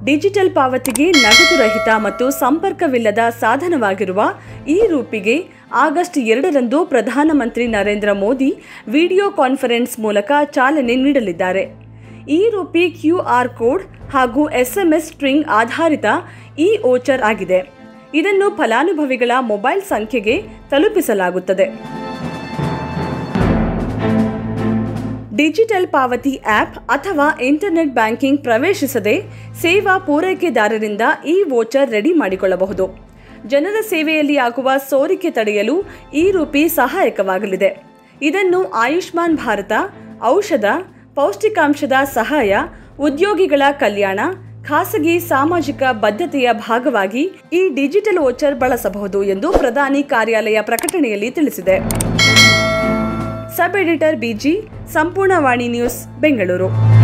digital ಪಾವತಿಗೆ ನಗದು ರಹಿತ ಮತ್ತು ಸಂಪರ್ಕವಿಲ್ಲದ ಸಾಧನವಾಗಿರುವ ಈ ರೂಪಿಗೆ ಆಗಸ್ಟ್ ಎರಡರಂದು ಪ್ರಧಾನಮಂತ್ರಿ ನರೇಂದ್ರ ಮೋದಿ ವಿಡಿಯೋ ಕಾನ್ಫರೆನ್ಸ್ ಮೂಲಕ ಚಾಲನೆ ನೀಡಲಿದ್ದಾರೆ e RUPI Q R code ಹಾಗೂ ಎಸ್ಎಂಎಸ್ ಸ್ಟ್ರಿಂಗ್ ಆಧಾರಿತ ಇ ಓಚರ್ ಆಗಿದೆ ಇದನ್ನು ಫಲಾನುಭವಿಗಳ ಮೊಬೈಲ್ ಸಂಖ್ಯೆಗೆ ತಲುಪಿಸಲಾಗುತ್ತದೆ ಡಿಜಿಟಲ್ ಪಾವತಿ ಆ್ಯಪ್ ಅಥವಾ ಇಂಟರ್ನೆಟ್ ಬ್ಯಾಂಕಿಂಗ್ ಪ್ರವೇಶಿಸದೆ ಸೇವಾ ಪೂರೈಕೆದಾರರಿಂದ ಈ ವೋಚರ್ ರೆಡಿ ಮಾಡಿಕೊಳ್ಳಬಹುದು ಜನರ ಸೇವೆಯಲ್ಲಿ ಆಗುವ ಸೋರಿಕೆ ತಡೆಯಲು ಈ ರೂಪಿ ಸಹಾಯಕವಾಗಲಿದೆ ಇದನ್ನು ಆಯುಷ್ಮಾನ್ ಭಾರತ ಔಷಧ ಪೌಷ್ಟಿಕಾಂಶದ ಸಹಾಯ ಉದ್ಯೋಗಿಗಳ ಕಲ್ಯಾಣ ಖಾಸಗಿ ಸಾಮಾಜಿಕ ಬದ್ಧತೆಯ ಭಾಗವಾಗಿ ಈ ಡಿಜಿಟಲ್ ವೋಚರ್ ಬಳಸಬಹುದು ಎಂದು ಪ್ರಧಾನಿ ಕಾರ್ಯಾಲಯ ಪ್ರಕಟಣೆಯಲ್ಲಿ ತಿಳಿಸಿದೆ ಸಬ್ ಎಡಿಟರ್ ಬಿಜಿ ಸಂಪೂರ್ಣ ವಾಣಿ ನ್ಯೂಸ್ ಬೆಂಗಳೂರು